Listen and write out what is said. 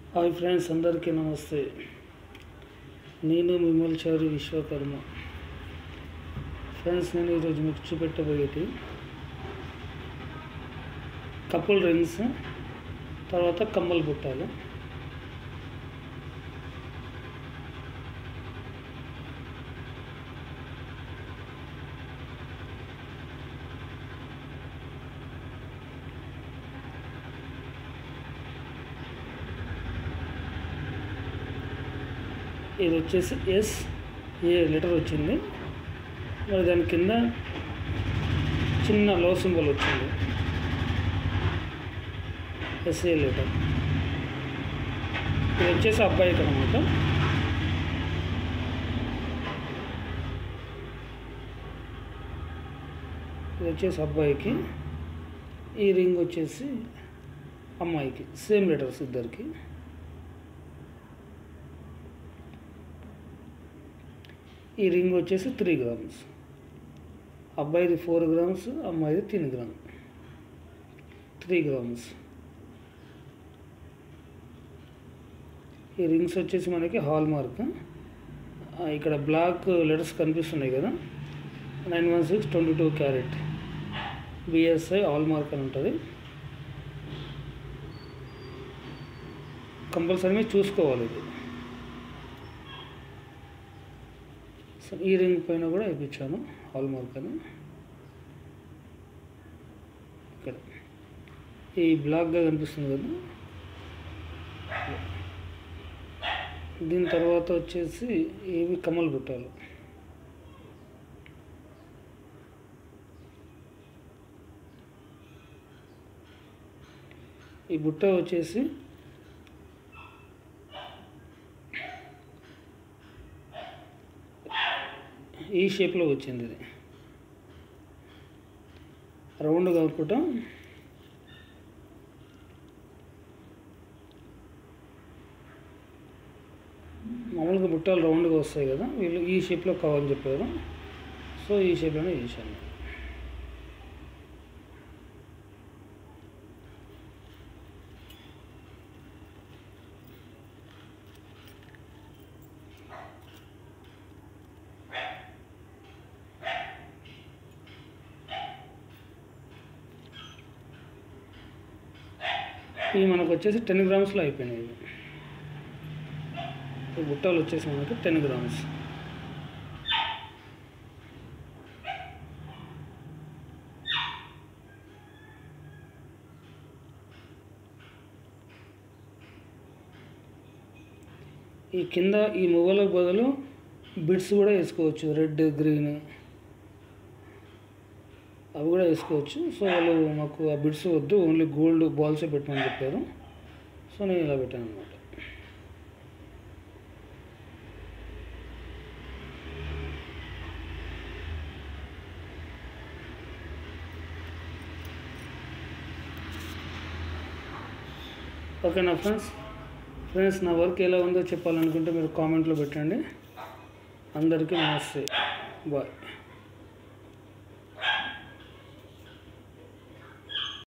hi friends అందరికీ నమస్తే నేను మిమ్మల్చారి విశ్వకర్మ ఫ్రెండ్స్ నేను ఈరోజు మీకు చూపెట్టబోయేటి కపుల్ రింగ్స్ తర్వాత కమ్మలు పుట్టాలి ఇది వచ్చేసి ఎస్ ఏ లెటర్ వచ్చింది మరి దాని కింద చిన్న లో సింబల్ వచ్చింది ఎస్ఏ లెటర్ ఇది వచ్చేసి అబ్బాయికి అనమాట ఇది వచ్చేసి అబ్బాయికి ఈ రింగ్ వచ్చేసి అమ్మాయికి సేమ్ లెటర్స్ ఇద్దరికి ఈ రింగ్ వచ్చేసి త్రీ గ్రామ్స్ అబ్బాయిది ఫోర్ గ్రామ్స్ అమ్మాయిది తిన్ గ్రామ్ త్రీ గ్రామ్స్ ఈ రింగ్స్ వచ్చేసి మనకి హాల్ మార్క్ ఇక్కడ బ్లాక్ లెటర్స్ కనిపిస్తున్నాయి కదా nine one six twenty two carat BSI hallmark అని ఉంటుంది కంపల్సరీ మీరు చూసుకోవాలి ఇది సో ఈ రింగ్ పైన కూడా వేయించాను హాల్ మార్క్ అని ఇక్కడ ఈ బ్లాక్గా కనిపిస్తుంది కదా దీని తర్వాత వచ్చేసి ఇవి కమ్మలు పుట్టాలి ఈ బుట్ట వచ్చేసి ఈ షేప్లో వచ్చింది ఇది రౌండ్ కాకుండా మామూలుగా బుట్టలు రౌండ్గా వస్తాయి కదా వీళ్ళు ఈ షేప్లో కావాలని చెప్పారు సో ఈ షేప్లోనే చేశాను ఇవి మనకు వచ్చేసి టెన్ గ్రామ్స్లో అయిపోయినాయి ఇవి ఈ బుట్టలు వచ్చేసి మనకి టెన్ గ్రామ్స్ ఈ కింద ఈ మువ్వలకు బదులు బిడ్స్ కూడా వేసుకోవచ్చు రెడ్ గ్రీన్ అవి కూడా వేసుకోవచ్చు సో వాళ్ళు మాకు ఆ బిడ్స్ వద్దు ఓన్లీ గోల్డ్ బాల్సే పెట్టమని చెప్పారు సో నేను ఇలా పెట్టాను అనమాట ఓకేనా ఫ్రెండ్స్ ఫ్రెండ్స్ నా వర్క్ ఎలా ఉందో చెప్పాలనుకుంటే మీరు కామెంట్లో పెట్టండి అందరికీ నమస్తే బాయ్